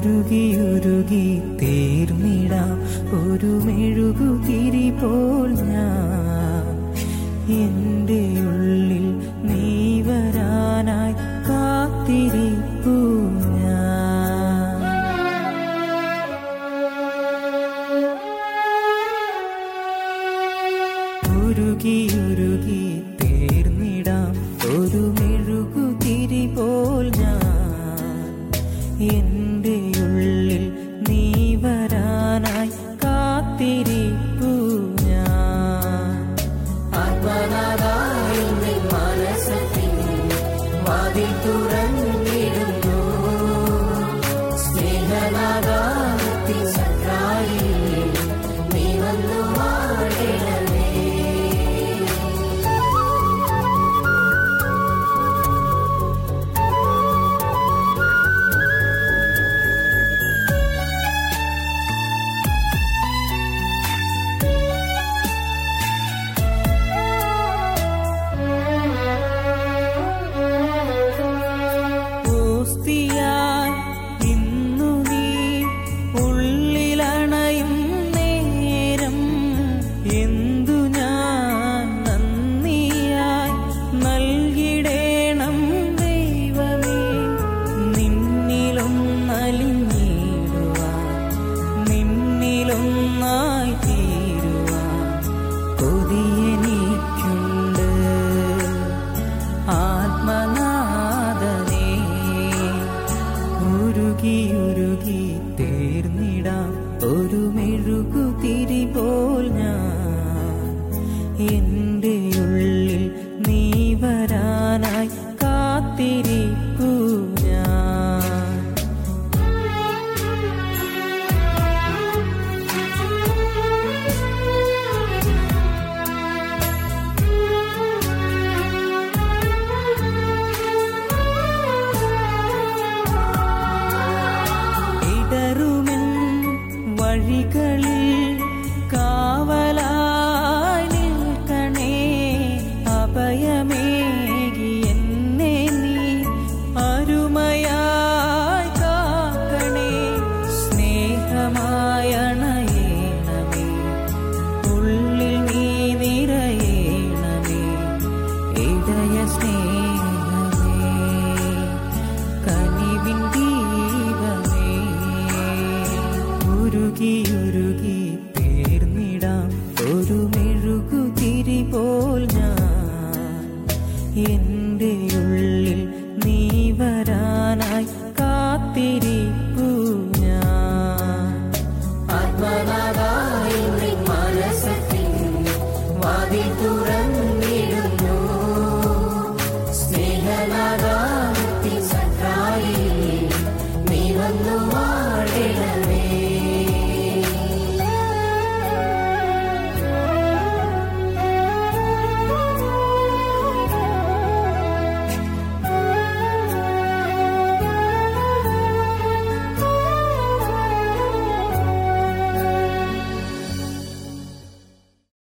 ഉരുകിയുരുകി തീർന്നിടാം ഒരു മെഴുകുതിരി പോൽ ഞാൻ എൻ്റെ ഉള്ളിൽ നീ വരാനായി കാത്തിരിപ്പു ഞാൻ ഉരുകിയുരുകി തീർന്നിടാം ഒരു മെഴുകുതിരി പോൽ ഞാൻ എൻ്റെ ഉള്ളിൽ നീ വരാനായി കാത്തിരിപ്പു ഞാൻ ആത്മനാഥായും നിൻ മനസ്സത്തിൻ വാതിൽ തുറന്നിടുന്നു സ്നേഹനാഥാത്തി സത്രായി നീ വന്നു വാഴണമേ ഓസ്തിയായി ഇന്നു നീ ഉള്ളിലണയും നേരം എന്തു ഞാൻ നന്ദിയായി നൽകിടേണം ദൈവമേ നിന്നിലും നലിഞ്ഞിടുവാൻ നിന്നിലൊന്നായി തീരുവാൻ കൊതിയെനിക്കുണ്ട് ആത്മനാഥനേ ഉരുകിയുരുകി തീർന്നിടാം ഒരു മെഴുകുതിരി പോൽ ഞാൻ എൻ്റെ ഉള്ളിൽ നീ വരാനായി കാത്തിരിപ്പു ഞാൻ ഇടറുമെൻ വഴികളിൽ കാവലായി നിൽക്കണേ അഭയമേകി എന്നെ നീ അരുമയായി കാക്കണേ സ്നേഹമായണയേണമേ ഉള്ളിൽ നീ നിറയേണമേ ഇടയ സ്നേഹമേ കനിവിൻ ദീപമേ ഉരുകിയുരുകി തീർന്നിടാം ഒരു മെഴുകുതിരി പോൽ ഞാൻ എൻ